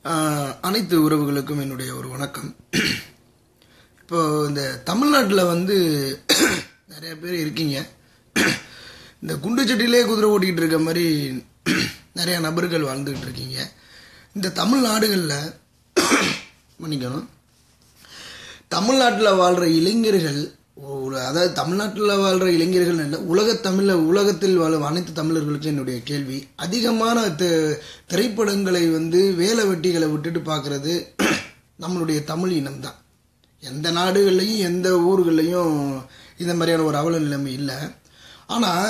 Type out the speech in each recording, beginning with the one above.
ஆஹ், அனைத்து உறவுகளுக்கும் என்னுடைய ஒரு வணக்கம் இப்போ இந்த தமிழ்நாட்டில் வந்து நிறைய பேர் இருக்கீங்க இந்த குண்டு சட்டியிலே குதிரை ஓட்டிகிட்டு இருக்க மாதிரி நிறைய நபர்கள் வாழ்ந்துகிட்டு இருக்கீங்க இந்த தமிழ்நாடுகளில் மன்னிக்கணும் தமிழ்நாட்டில் வாழ்கிற இளைஞர்கள் ஒரு அதாவது தமிழ்நாட்டில் வாழ்கிற இளைஞர்கள் இல்லை உலகத் தமிழில் உலகத்தில் வாழும் அனைத்து தமிழர்களுக்கும் என்னுடைய கேள்வி அதிகமான தி- திரைப்படங்களை வந்து வேலை வெட்டிகளை விட்டுட்டு பார்க்குறது நம்மளுடைய தமிழ் இனம்தான் எந்த நாடுகள்லையும் எந்த ஊர்கள்லையும் இந்த மாதிரியான ஒரு அவல நிலைமை இல்லை ஆனால்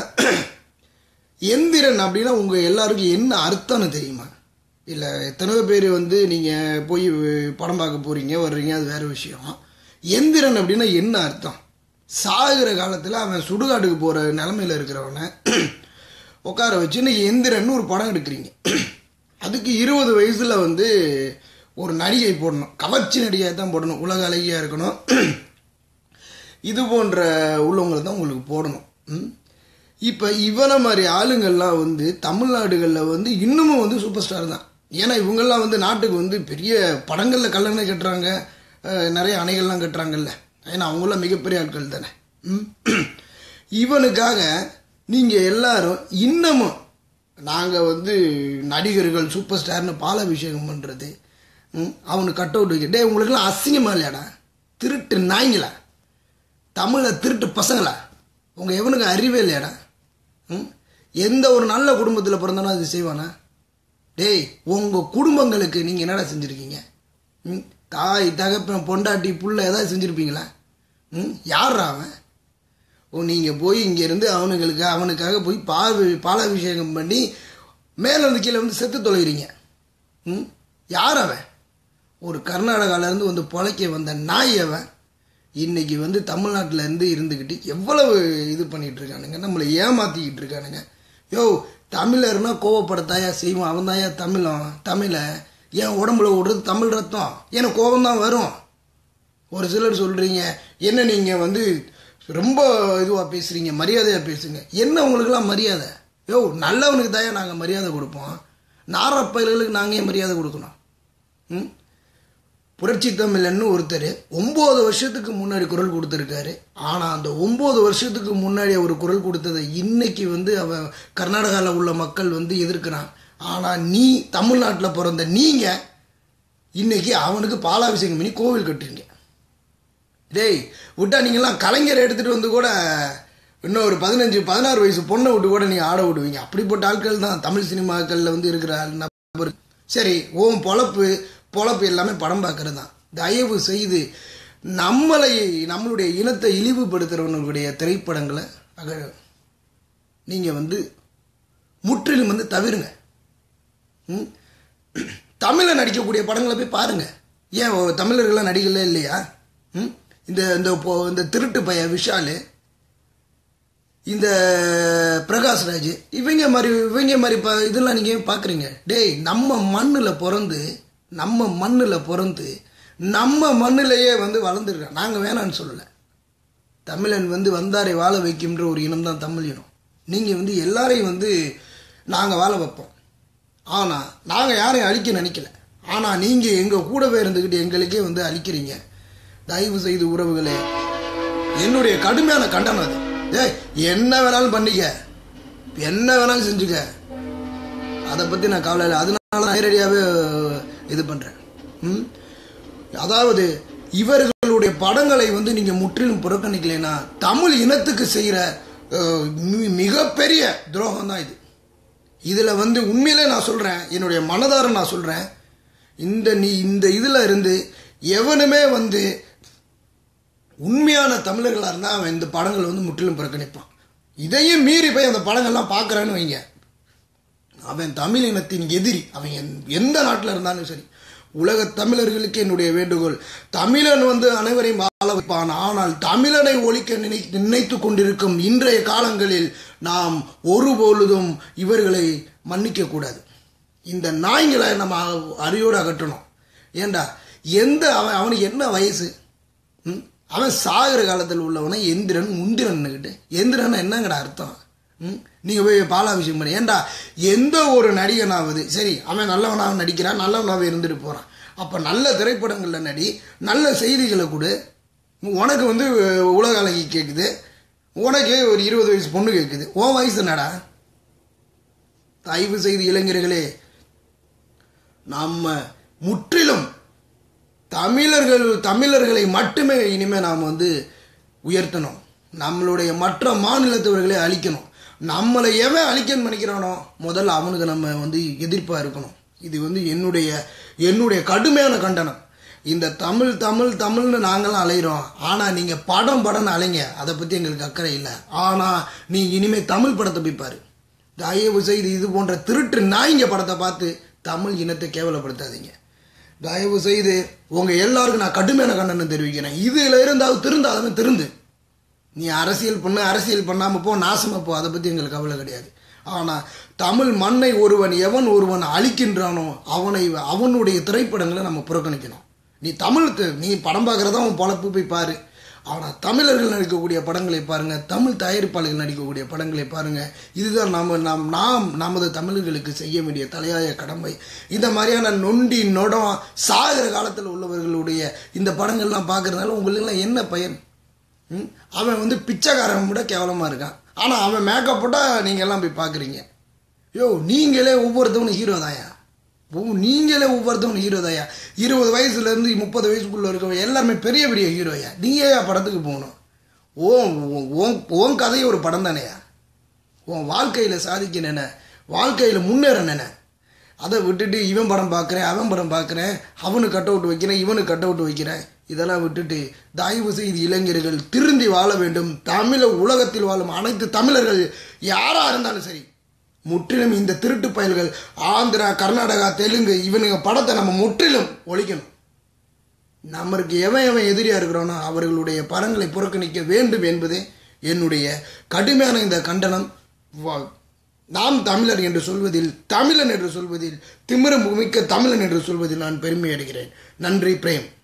எந்திரன் அப்படின்னா உங்கள் எல்லாருக்கும் என்ன அர்த்தம்னு தெரியுமா இல்லை எத்தனையோ பேர் வந்து நீங்கள் போய் படம் பார்க்க போகிறீங்க வர்றீங்க அது வேறு விஷயம் எந்திரன் அப்படின்னா என்ன அர்த்தம் சாகுற காலத்தில் அவன் சுடுகாட்டுக்கு போகிற நிலமையில இருக்கிறவனை உட்கார வச்சு இன்னைக்கு எந்திரன் ஒரு படம் எடுக்கிறீங்க அதுக்கு இருபது வயசில் வந்து ஒரு நடிகை போடணும் கவர்ச்சி நடிகையாக தான் போடணும் உலக அழகியாக இருக்கணும் இது போன்ற உள்ளவங்களை தான் உங்களுக்கு போடணும் ம்? இப்போ இவனை மாதிரி ஆளுங்கள்லாம் வந்து தமிழ்நாடுகளில் வந்து இன்னமும் வந்து சூப்பர் ஸ்டார் தான் ஏன்னா இவங்கெல்லாம் வந்து நாட்டுக்கு வந்து பெரிய படங்களில் கல்லணை கட்டுறாங்க அஹ், நிறைய அணைகள்லாம் கட்டுறாங்கல்ல ஏன்னா அவங்களாம் மிகப்பெரிய ஆட்கள் தானே ம்? இவனுக்காக நீங்கள் எல்லாரும் இன்னமும் நாங்கள் வந்து நடிகர்கள் சூப்பர் ஸ்டார்னு பாலாபிஷேகம் பண்ணுறது அவனுக்கு கட் அவுட் வைக்க டே உங்களுக்குலாம் அசிங்கமா இல்லையாடா திருட்டு நாய்ங்களா தமிழை திருட்டு பசங்களா உங்கள் எவனுக்கு அறிவே இல்லையாடா ம்? எந்த ஒரு நல்ல குடும்பத்தில் பிறந்தானோ அது செய்வானா டேய் உங்கள் குடும்பங்களுக்கு நீங்கள் என்னடா செஞ்சுருக்கீங்க ம் தாய் தகப்பன் பொண்டாட்டி புள்ள ஏதாவது செஞ்சுருப்பீங்களா ம் யார்ரா அவன் ஓ நீங்கள் போய் இங்கேருந்து அவனுங்களுக்கு அவனுக்காக போய் பால் பாலாபிஷேகம் பண்ணி மேலே வந்து கீழே வந்து செத்து தொலைகிறீங்க ம் யார் அவன் ஒரு கர்நாடகாவிலேருந்து வந்து பொழைக்க வந்த நாய் அவன் இன்னைக்கு வந்து தமிழ்நாட்டில் இருந்து இருந்துக்கிட்டு எவ்வளவு இது பண்ணிட்டு இருக்கானுங்க நம்மளை ஏமாத்திக்கிட்டு இருக்கானுங்க யோ தமிழர்னா கோவப்படத்தாயா செய்வான் அவன் தாயா தமிழன் தமிழை என் உடம்புல ஓடுறது தமிழ் ரத்தம் எனக்கு கோபம் தான் வரும் ஒரு சிலர் சொல்கிறீங்க என்ன நீங்கள் வந்து ரொம்ப இதுவாக பேசுகிறீங்க மரியாதையாக பேசுங்க என்ன உங்களுக்கெல்லாம் மரியாதை யோ நல்லவனுக்கு தாயா நாங்கள் மரியாதை கொடுப்போம் நாரப்பயல்களுக்கு நாங்கள் ஏன் மரியாதை கொடுக்கணும் ம் புரட்சி தமிழன்னு ஒருத்தர் ஒம்பது வருஷத்துக்கு முன்னாடி குரல் கொடுத்துருக்காரு ஆனால் அந்த ஒம்பது வருஷத்துக்கு முன்னாடி அவர் குரல் கொடுத்ததை இன்னைக்கு வந்து அவன் கர்நாடகாவில் உள்ள மக்கள் வந்து எதிர்க்கிறான் ஆனால் நீ தமிழ்நாட்டில் பிறந்த நீங்கள் இன்னைக்கு அவனுக்கு பாலாபிஷேகம் பண்ணி கோவில் கட்டுறீங்க டேய் விட்டா நீங்களாம் கலைஞரை எடுத்துகிட்டு வந்து கூட இன்னும் ஒரு பதினஞ்சு பதினாறு வயசு பொண்ணை விட்டு கூட நீங்கள் ஆட விடுவீங்க அப்படிப்பட்ட ஆட்கள் தான் தமிழ் சினிமாக்களில் வந்து இருக்கிற ஆள் நபர் சரி ஓம் பொழப்பு பொழப்பு எல்லாமே படம் பார்க்கறது தான் தயவு செய்து நம்மளை நம்மளுடைய இனத்தை இழிவுபடுத்துகிறவனுடைய திரைப்படங்களை அக நீங்கள் வந்து முற்றிலும் வந்து தவிருங்க ம்? தமிழில் நடிக்கக்கூடிய படங்களை போய் பாருங்க ஏன் ஓ, தமிழர்கள்லாம் நடிக்கல இல்லையா ம்? இந்த இந்த இப்போ- இந்த திருட்டு பைய விஷாலு இந்த பிரகாஷ்ராஜ் இவங்க மாதிரி இவங்க மாதிரி ப இதெல்லாம் நீங்கள் பார்க்குறீங்க டேய் நம்ம மண்ணில் பிறந்து நம்ம மண்ணில் பிறந்து நம்ம மண்ணிலேயே வந்து வளர்ந்துருக்கோம் நாங்கள் வேணான்னு சொல்லலை தமிழன் வந்து வந்தாரை வாழ வைக்கின்ற ஒரு இனம் தான் தமிழ் இனம் நீங்கள் வந்து எல்லாரையும் வந்து நாங்கள் வாழ வைப்போம் ஆனால் நாங்கள் யாரையும் அழிக்க நினைக்கல ஆனால் நீங்கள் எங்கள் கூடவே இருந்துக்கிட்டு எங்களுக்கே வந்து அழிக்கிறீங்க தயவு செய்து உறவுகளே என்னுடைய கடுமையான கண்டனம் அது ஏய் என்ன வேணாலும் பண்ணிக்க என்ன வேணாலும் செஞ்சுக்க அதை பற்றி நான் கவலை இல்லை அதனால தான் நேரடியாகவே இது பண்ணுறேன் ம் அதாவது இவர்களுடைய படங்களை வந்து நீங்கள் முற்றிலும் புறக்கணிக்கலைன்னா தமிழ் இனத்துக்கு செய்கிற அஹ், மி- மிகப்பெரிய துரோகம் தான் இது இதில் வந்து உண்மையிலே நான் சொல்கிறேன் என்னுடைய மனதார நான் சொல்கிறேன் இந்த நீ இந்த இதில் இருந்து எவனுமே வந்து உண்மையான தமிழர்களாக இருந்தால் அவன் இந்த படங்களை வந்து முற்றிலும் புறக்கணிப்பான் இதையும் மீறி போய் அந்த படங்கள்லாம் பார்க்குறான்னு வைங்க அவன் தமிழ் இனத்தின் எதிரி அவன் எந்- எந்த நாட்டில் இருந்தாலும் சரி உலக தமிழர்களுக்கு என்னுடைய வேண்டுகோள் தமிழன் வந்து அனைவரையும் வாழ வைப்பான் ஆனால் தமிழனை ஒழிக்க நினை நினைத்து கொண்டிருக்கும் இன்றைய காலங்களில் நாம் ஒருபொழுதும் இவர்களை மன்னிக்க கூடாது இந்த நாய்களை நம்ம அரியோடு அகற்றணும் ஏண்டா எந்த அவன் அவனுக்கு என்ன வயசு ம்? அவன் சாகிற காலத்தில் உள்ளவனை எந்திரன் முந்திரன்னுக்கிட்டு எந்திரன் என்னங்கடா அர்த்தம் ம்? நீங்கள் போய் பாலாபிஷேகம் பண்ணி ஏன்டா எந்த ஒரு நடிகனாவது சரி அவன் நல்லவனாக நடிக்கிறான் நல்லவனாக இருந்துட்டு போகிறான் அப்போ நல்ல திரைப்படங்களில் நடி நல்ல செய்திகளை கொடு உனக்கு வந்து உலக அழகி கேட்குது உனக்கே ஒரு இருபது வயசு பொண்ணு கேட்குது உன் வயசு என்னடா தயவு செய்து இளைஞர்களே நம்ம முற்றிலும் தமிழர்கள் தமிழர்களை மட்டுமே இனிமே நாம் வந்து உயர்த்தணும் நம்மளுடைய மற்ற மாநிலத்தவர்களை அழிக்கணும் நம்மளை எவன் அழிக்கணும்னு நினைக்கிறானோ முதல்ல அவனுக்கு நம்ம வந்து எதிர்ப்பாக இருக்கணும் இது வந்து என்னுடைய என்னுடைய கடுமையான கண்டனம் இந்த தமிழ் தமிழ் தமிழ்னு நாங்களாம் அலைகிறோம் ஆனால் நீங்கள் படம் படம்னு அலைங்க அதை பற்றி எங்களுக்கு அக்கறை இல்லை ஆனால் நீ இனிமேல் தமிழ் படத்தை போய் பாரு தயவு செய்து இது போன்ற திருட்டு நாய்ங்க படத்தை பார்த்து தமிழ் இனத்தை கேவலப்படுத்தாதீங்க தயவு செய்து உங்கள் எல்லாருக்கும் நான் கடுமையான கண்டனம் தெரிவிக்கிறேன் இதில் இருந்தால் திருந்தாதவன் திருந்து நீ அரசியல் பண்ண அரசியல் பண்ணாமல் போ நாசமாக போ அதை பற்றி எங்களுக்கு கவலை கிடையாது ஆனால் தமிழ் மண்ணை ஒருவன் எவன் ஒருவன் அழிக்கின்றானோ அவனை அவனுடைய திரைப்படங்களை நம்ம புறக்கணிக்கணும் நீ தமிழ் நீ படம் பார்க்குறதா உன் பொழப்பு போய் பாரு ஆனால் தமிழர்கள் நடிக்கக்கூடிய படங்களை பாருங்கள் தமிழ் தயாரிப்பாளர்கள் நடிக்கக்கூடிய படங்களை பாருங்கள் இதுதான் நாம் நாம் நாம் நமது தமிழர்களுக்கு செய்ய வேண்டிய தலையாய கடமை இந்த மாதிரியான நொண்டி நொடம் சாகிற காலத்தில் உள்ளவர்களுடைய இந்த படங்கள்லாம் பார்க்குறதுனால உங்களுக்கெல்லாம் என்ன பயன் அவன் வந்து பிச்சைக்காரன் கூட கேவலமாக இருக்கான் ஆனால் அவன் மேக்கப் போட்டால் நீங்கள் எல்லாம் போய் பார்க்குறீங்க யோ நீங்களே ஒவ்வொருத்தவனும் ஹீரோ தாயா நீங்களே ஒவ்வொருத்தவனும் ஹீரோ தாயா இருபது வயசுலேருந்து முப்பது வயசுக்குள்ளே இருக்க எல்லாருமே பெரிய பெரிய ஹீரோயா நீயே படத்துக்கு போகணும் ஓன் ஓன் ஓன் கதையை ஒரு படம் தானேயா உன் வாழ்க்கையில் சாதிக்கணும் வாழ்க்கையில் முன்னேறணும் அதை விட்டுட்டு இவன் படம் பார்க்குறேன் அவன் படம் பார்க்குறேன் அவனுக்கு கட் அவுட் வைக்கிறேன் இவனுக்கு கட் அவுட் வைக்கிறேன் இதெல்லாம் விட்டுட்டு தயவு செய்து இளைஞர்கள் திருந்தி வாழ வேண்டும் தமிழ உலகத்தில் வாழும் அனைத்து தமிழர்கள் யாராக இருந்தாலும் சரி முற்றிலும் இந்த திருட்டு பயல்கள் ஆந்திரா கர்நாடகா தெலுங்கு இவனுங்க படத்தை நம்ம முற்றிலும் ஒழிக்கணும் நம்மளுக்கு எவன் எவன் எதிரியாக இருக்கிறோனோ அவர்களுடைய படங்களை புறக்கணிக்க வேண்டும் என்பதே என்னுடைய கடுமையான இந்த கண்டனம் நாம் தமிழர் என்று சொல்வதில் தமிழன் என்று சொல்வதில் திமிரம் மிக்க தமிழன் என்று சொல்வதில் நான் பெருமை அடைகிறேன் நன்றி பிரேம்